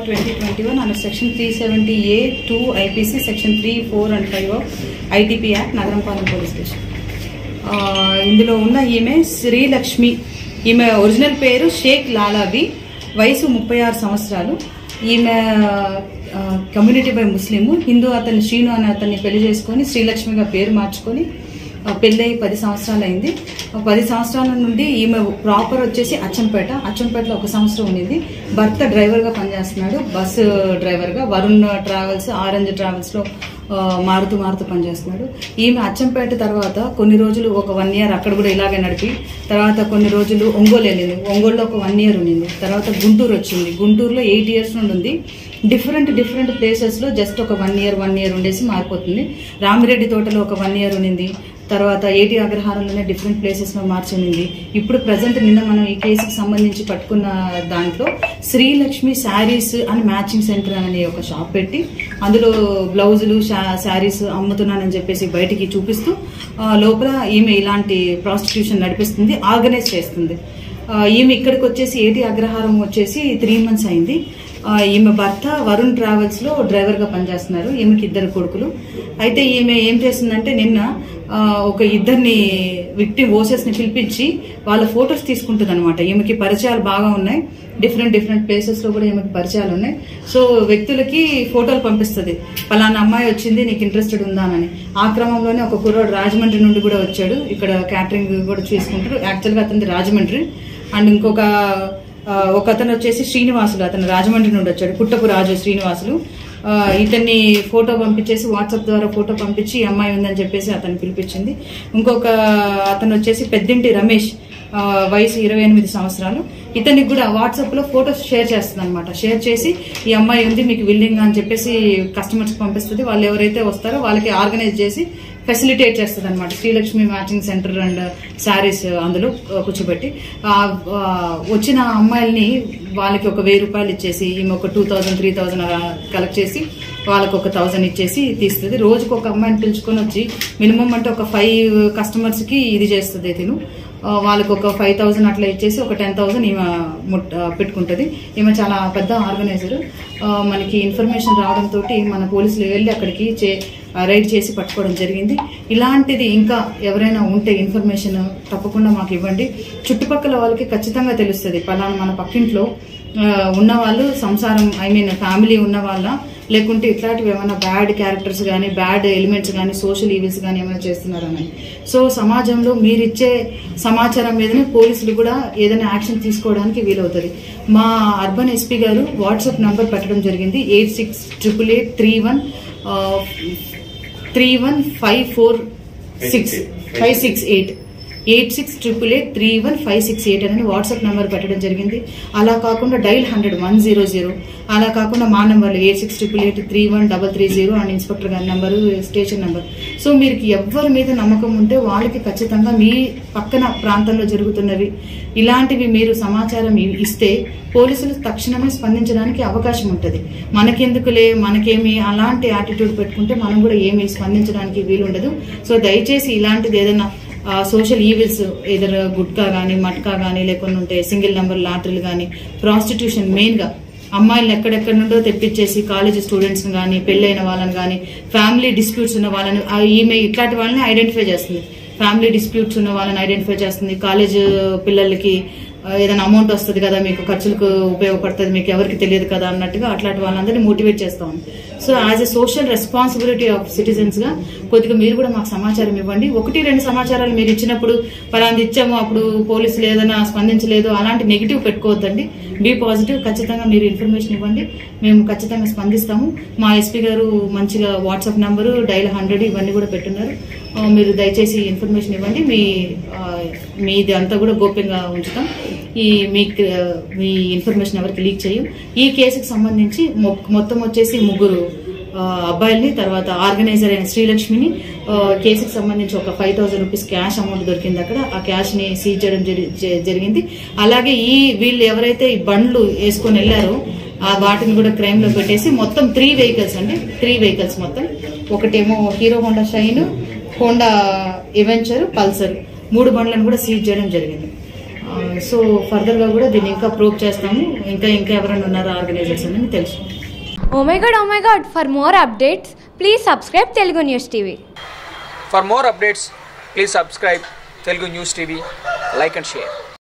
Bar twenty twenty one under section three seventy A two IPC section three four and five ITP act Nagarampalem police station ఆ, ఇందులో ఉన్న ఈమె శ్రీలక్ష్మి ఈమె original పేరు షేక్ లాలాబి వయసు ముప్పై ఆరు సంవత్సరాలు ఈమె ఆ, కమ్యూనిటీ బై ముస్లిము హిందూ అతన్ని శ్రీను అని అతన్ని పెళ్లి చేసుకొని శ్రీలక్ష్మిగా పేరు మార్చుకొని ఆ, పెళ్ళయి పది సంవత్సరాలు అయింది ఆ, పది సంవత్సరాల నుండి ఈమె ప్రాపర్ వచ్చేసి అచ్చంపేట అచ్చంపేటలో ఒక సంవత్సరం ఉండింది భర్త డ్రైవర్గా పనిచేస్తున్నాడు బస్సు డ్రైవర్గా వరుణ్ ట్రావెల్స్ ఆరెంజ్ ట్రావెల్స్లో ఆ, మారుతూ మారుతూ పనిచేస్తున్నాడు ఈమె అచ్చంపేట తర్వాత కొన్ని రోజులు ఒక వన్ ఇయర్ అక్కడ కూడా ఇలాగే నడిపి తర్వాత కొన్ని రోజులు ఒంగోలు వెళ్ళింది ఒంగోలులో ఒక వన్ ఇయర్ ఉండింది తర్వాత గుంటూరు వచ్చింది గుంటూరులో ఎయిట్ ఇయర్స్ నుండి ఉంది డిఫరెంట్ డిఫరెంట్ ప్లేసెస్లో జస్ట్ ఒక వన్ ఇయర్ వన్ ఇయర్ ఉండేసి మారిపోతుంది రామిరెడ్డి తోటలో ఒక వన్ ఇయర్ ఉండింది తర్వాత ఏటి అగ్రహారంలోనే డిఫరెంట్ ప్లేసెస్లో మార్చింది ఇప్పుడు ప్రజెంట్ నిన్న మనం ఈ కేసుకి సంబంధించి పట్టుకున్న దాంట్లో శ్రీలక్ష్మి శారీస్ అని మ్యాచింగ్ సెంటర్ అనే ఒక షాప్ పెట్టి అందులో బ్లౌజులు శారీస్ అమ్ముతున్నానని చెప్పేసి బయటికి చూపిస్తూ ఆ, లోపల ఈమె ఇలాంటి ప్రాస్టిట్యూషన్ నడిపిస్తుంది ఆర్గనైజ్ చేస్తుంది ఆ, ఈమె ఇక్కడికి వచ్చేసి ఏటి అగ్రహారం వచ్చేసి త్రీ మంత్స్ అయింది ఆ, ఈమె భర్త వరుణ్ ట్రావెల్స్ లో డ్రైవర్ గా పనిచేస్తున్నారు ఈమెకి ఇద్దరు కొడుకులు అయితే ఈమె ఏం చేసిందంటే నిన్న ఆ, ఒక ఇద్దరిని విక్టిమ్ ఓసెస్ ని పిలిపించి వాళ్ళ ఫొటోస్ తీసుకుంటుంది అనమాట ఈమెకి పరిచయాలు బాగా ఉన్నాయి డిఫరెంట్ డిఫరెంట్ ప్లేసెస్ లో కూడా ఈమెకి పరిచయాలు ఉన్నాయి సో వ్యక్తులకి ఫోటోలు పంపిస్తుంది పలానా అమ్మాయి వచ్చింది నీకు ఇంట్రెస్టెడ్ ఉందా అని ఆ క్రమంలోనే ఒక కుర్రోడు రాజమండ్రి నుండి కూడా వచ్చాడు ఇక్కడ క్యాటరింగ్ కూడా చేసుకుంటారు యాక్చువల్గా అతనిది రాజమండ్రి అండ్ ఇంకొక ఆ, ఒక అతను వచ్చేసి శ్రీనివాసులు అతను రాజమండ్రి నుండి వచ్చాడు పుట్టపు రాజు శ్రీనివాసులు ఆ, ఇతన్ని ఫోటో పంపించేసి వాట్సాప్ ద్వారా ఫోటో పంపించి ఈ అమ్మాయి ఉందని చెప్పేసి అతను పిలిపించింది ఇంకొక అతను వచ్చేసి పెద్దింటి రమేష్ ఆ, వయసు ఇరవై ఎనిమిది సంవత్సరాలు ఇతనికి కూడా వాట్సాప్ లో ఫోటోస్ షేర్ చేస్తుంది అనమాట షేర్ చేసి ఈ అమ్మాయి ఉంది మీకు విల్లింగ్ అని చెప్పేసి కస్టమర్స్ పంపిస్తుంది వాళ్ళు ఎవరైతే వస్తారో వాళ్ళకి ఆర్గనైజ్ చేసి ఫెసిలిటేట్ చేస్తుంది అనమాట Srilakshmi matching centre and saris అందులో ఆ, కూర్చోబెట్టి ఆ, ఆ, వచ్చిన అమ్మాయిల్ని వాళ్ళకి ఒక వెయ్యి రూపాయలు ఇచ్చేసి ఈమె ఒక two thousand three thousand collect చేసి వాళ్ళకి ఒక థౌజండ్ ఇచ్చేసి తీస్తుంది రోజుకు ఒక అమ్మాయిని పిలుచుకొని వచ్చి మినిమం అంటే ఒక ఫైవ్ కస్టమర్స్ కి ఇది చేస్తుంది తిను ఆ, వాళ్ళకి ఒక ఫైవ్ థౌసండ్ అట్లా ఇచ్చేసి ఒక టెన్ థౌసండ్ ఈమె ముట్ ఆ, పెట్టుకుంటుంది ఈమె చాలా పెద్ద ఆర్గనైజర్ మనకి ఇన్ఫర్మేషన్ రావడంతో మన పోలీసులు వెళ్ళి అక్కడికి చే రైడ్ చేసి పట్టుకోవడం జరిగింది ఇలాంటిది ఇంకా ఎవరైనా ఉంటే ఇన్ఫర్మేషన్ తప్పకుండా మాకు ఇవ్వండి చుట్టుపక్కల వాళ్ళకి ఖచ్చితంగా తెలుస్తుంది పలానా మన పక్కింట్లో ఆ, ఉన్న వాళ్ళు సంసారం ఐ మీన్ ఫ్యామిలీ ఉన్న వాళ్ళ లేకుంటే ఇట్లాంటివి ఏమైనా బ్యాడ్ క్యారెక్టర్స్ కానీ బ్యాడ్ ఎలిమెంట్స్ కానీ సోషల్ ఈవెంట్స్ కానీ ఏమైనా చేస్తున్నారని సో సమాజంలో మీరిచ్చే సమాచారం మీదనే పోలీసులు కూడా ఏదైనా యాక్షన్ తీసుకోవడానికి వీలవుతుంది మా అర్బన్ ఎస్పీ గారు వాట్సాప్ నంబర్ పెట్టడం జరిగింది eight six triple eight three one three one five four six five six eight eight six triple eight three one five six eight అని వాట్సాప్ నెంబర్ పెట్టడం జరిగింది అలా కాకుండా dial hundred one zero zero అలా కాకుండా మా నెంబర్లు eight six triple eight three one double three zero and inspector గారి నెంబరు స్టేషన్ నెంబర్ సో మీరు ఎవరి మీద నమ్మకం ఉంటే వాళ్ళకి ఖచ్చితంగా మీ పక్కన ప్రాంతంలో జరుగుతున్నవి ఇలాంటివి మీరు సమాచారం ఇ- ఇస్తే పోలీసులు తక్షణమే స్పందించడానికి అవకాశం ఉంటుంది మనకెందుకులే మనకేమి అలాంటి యాటిట్యూడ్ పెట్టుకుంటే మనం కూడా ఏమి స్పందించడానికి వీలుండదు సో దయచేసి ఇలాంటిది ఏదైనా సోషల్ ఈవిల్స్ ఏదర్ గుట్కా కానీ మట్కా కానీ లేకుండా ఉంటే సింగిల్ నెంబర్ లాటరీలు కానీ ప్రాస్టిట్యూషన్ మెయిన్గా అమ్మాయిలను ఎక్కడెక్కడ నుండో తెప్పించేసి కాలేజ్ స్టూడెంట్స్ కానీ పెళ్ళైన వాళ్ళని కానీ ఫ్యామిలీ డిస్ప్యూట్స్ ఉన్న వాళ్ళని ఆ ఈమె ఇట్లాంటి వాళ్ళని ఐడెంటిఫై చేస్తుంది ఫ్యామిలీ డిస్ప్యూట్స్ ఉన్న వాళ్ళని ఐడెంటిఫై చేస్తుంది కాలేజ్ పిల్లలకి ఆ, ఏదైనా అమౌంట్ వస్తుంది కదా మీకు ఖర్చులకు ఉపయోగపడుతుంది మీకు ఎవరికి తెలియదు కదా అన్నట్టుగా అట్లాంటి వాళ్ళందరినీ మోటివేట్ చేస్తాం so as a social responsibility of citizens గా కొద్దిగా మీరు కూడా మాకు సమాచారం ఇవ్వండి ఒకటి రెండు సమాచారాలు మీరు ఇచ్చినప్పుడు పలాంది ఇచ్చాము అప్పుడు పోలీసులు ఏదైనా స్పందించలేదు అలాంటి నెగిటివ్ పెట్టుకోవద్దండి బీ పాజిటివ్ ఖచ్చితంగా మీరు ఇన్ఫర్మేషన్ ఇవ్వండి మేము ఖచ్చితంగా స్పందిస్తాము మా ఎస్పీ గారు మంచిగా వాట్సాప్ నంబరు డైల్ హండ్రెడ్ ఇవన్నీ కూడా పెట్టున్నారు ఆ, మీరు దయచేసి ఇన్ఫర్మేషన్ ఇవ్వండి మీ ఆ, మీది అంతా కూడా గోప్యంగా ఉంచుతాం ఈ మీ మీ ఇన్ఫర్మేషన్ ఎవరికి లీక్ చేయం ఈ కేసుకి సంబంధించి మొ- మొత్తం వచ్చేసి ముగ్గురు ఆ, అబ్బాయిల్ని తర్వాత ఆర్గనైజర్ అయిన శ్రీలక్ష్మిని ఆ, కేసుకి సంబంధించి ఒక five thousand rupees cash amount దొరికింది అక్కడ ఆ క్యాష్ ని సీజ్ చేయడం జరి- జ- జరిగింది అలాగే ఈ వీళ్ళు ఎవరైతే ఈ బండ్లు వేసుకొని వెళ్లారో ఆ వాటిని కూడా క్రైమ్ లో పెట్టేసి మొత్తం త్రీ వెహికల్స్ అండి త్రీ వెహికల్స్ మొత్తం ఒకటేమో Hero Honda Shine Honda Avenger Pulsar మూడు బండ్లను కూడా సీజ్ చేయడం జరిగింది సో ఫర్దర్గా కూడా దీన్ని ఇంకా ప్రూవ్ చేస్తాము ఇంకా ఇంకా ఎవరైనా ఉన్నారో ఆర్గనైజర్స్ అని తెలుసు Oh my god, oh my god, for more updates, please subscribe Telugu News TV. For more updates, please subscribe Telugu News TV, like and share.